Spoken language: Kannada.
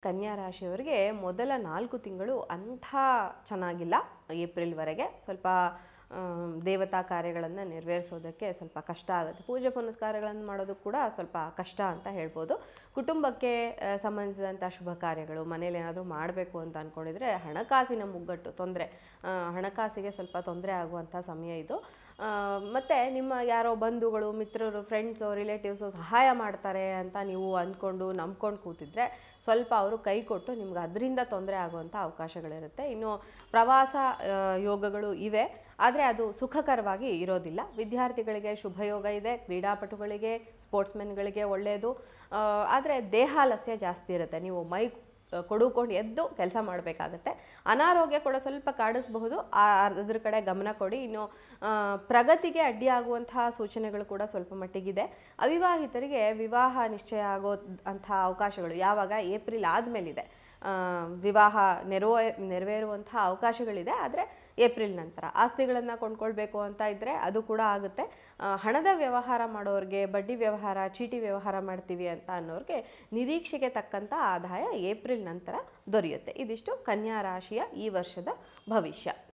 ಕನ್ಯಾ ರಾಶಿಯವರಿಗೆ ಮೊದಲ ನಾಲ್ಕು ತಿಂಗಳು ಅಂಥ ಚೆನ್ನಾಗಿಲ್ಲ ಏಪ್ರಿಲ್ವರೆಗೆ ಸ್ವಲ್ಪ ಆಮ್, ದೇವತಾ ಕಾರ್ಯಗಳನ್ನು ನೆರವೇರಿಸೋದಕ್ಕೆ ಸ್ವಲ್ಪ ಕಷ್ಟ ಆಗುತ್ತೆ ಪೂಜೆ ಪುನಸ್ಕಾರಗಳನ್ನು ಮಾಡೋದು ಕೂಡ ಸ್ವಲ್ಪ ಕಷ್ಟ ಅಂತ ಹೇಳ್ಬೋದು ಕುಟುಂಬಕ್ಕೆ ಆ, ಸಂಬಂಧಿಸಿದಂಥ ಶುಭ ಕಾರ್ಯಗಳು ಮನೇಲಿ ಏನಾದರೂ ಮಾಡಬೇಕು ಅಂತ ಅಂದ್ಕೊಂಡಿದ್ರೆ ಹಣಕಾಸಿನ ಮುಗ್ಗಟ್ಟು ತೊಂದರೆ ಹಣಕಾಸಿಗೆ ಸ್ವಲ್ಪ ತೊಂದರೆ ಆಗುವಂಥ ಸಮಯ ಇದು ಆ, ಮತ್ತೆ ನಿಮ್ಮ ಯಾರೋ ಬಂಧುಗಳು ಮಿತ್ರರು ಫ್ರೆಂಡ್ಸು ರಿಲೇಟಿವ್ಸು ಸಹಾಯ ಮಾಡ್ತಾರೆ ಅಂತ ನೀವು ಅಂದ್ಕೊಂಡು ನಂಬ್ಕೊಂಡು ಕೂತಿದ್ರೆ ಸ್ವಲ್ಪ ಅವರು ಕೈ ಕೊಟ್ಟು ನಿಮ್ಗೆ ಅದರಿಂದ ತೊಂದರೆ ಆಗುವಂಥ ಅವಕಾಶಗಳಿರುತ್ತೆ ಇನ್ನು ಪ್ರವಾಸ ಆ, ಯೋಗಗಳು ಇವೆ ಆದರೆ ಅದು ಸುಖಕರವಾಗಿ ಇರೋದಿಲ್ಲ ವಿದ್ಯಾರ್ಥಿಗಳಿಗೆ ಶುಭ ಯೋಗ ಇದೆ ಕ್ರೀಡಾಪಟುಗಳಿಗೆ ಸ್ಪೋರ್ಟ್ಸ್ಮೆನ್ಗಳಿಗೆ ಒಳ್ಳೆಯದು ಆದರೆ ದೇಹಾಲಸ್ಯ ಜಾಸ್ತಿ ಇರುತ್ತೆ ನೀವು ಮೈ ಕೊಡುಕೊಂಡು ಎದ್ದು ಕೆಲಸ ಮಾಡಬೇಕಾಗತ್ತೆ ಅನಾರೋಗ್ಯ ಕೂಡ ಸ್ವಲ್ಪ ಕಾಡಿಸಬಹುದು ಆ ಅದ್ರ ಕಡೆ ಗಮನ ಕೊಡಿ ಇನ್ನು ಆ, ಪ್ರಗತಿಗೆ ಅಡ್ಡಿಯಾಗುವಂತಹ ಸೂಚನೆಗಳು ಕೂಡ ಸ್ವಲ್ಪ ಮಟ್ಟಿಗಿದೆ ಅವಿವಾಹಿತರಿಗೆ ವಿವಾಹ ನಿಶ್ಚಯ ಆಗೋ ಅಂಥ ಅವಕಾಶಗಳು ಯಾವಾಗ ಏಪ್ರಿಲ್ ಆದಮೇಲಿದೆ ವಿವಾಹ ನೆರವೇ ನೆರವೇರುವಂಥ ಅವಕಾಶಗಳಿದೆ ಆದರೆ ಏಪ್ರಿಲ್ ನಂತರ ಆಸ್ತಿಗಳನ್ನು ಕೊಂಡ್ಕೊಳ್ಬೇಕು ಅಂತ ಇದ್ದರೆ ಅದು ಕೂಡ ಆಗುತ್ತೆ ಆ, ಹಣದ ವ್ಯವಹಾರ ಮಾಡೋರಿಗೆ ಬಡ್ಡಿ ವ್ಯವಹಾರ ಚೀಟಿ ವ್ಯವಹಾರ ಮಾಡ್ತೀವಿ ಅಂತ ಅನ್ನೋರಿಗೆ ನಿರೀಕ್ಷೆಗೆ ತಕ್ಕಂಥ ಆದಾಯ ಏಪ್ರಿಲ್ ನಂತರ ದೊರೆಯುತ್ತೆ ಇದಿಷ್ಟು ಕನ್ಯಾ ರಾಶಿಯ ಈ ವರ್ಷದ ಭವಿಷ್ಯ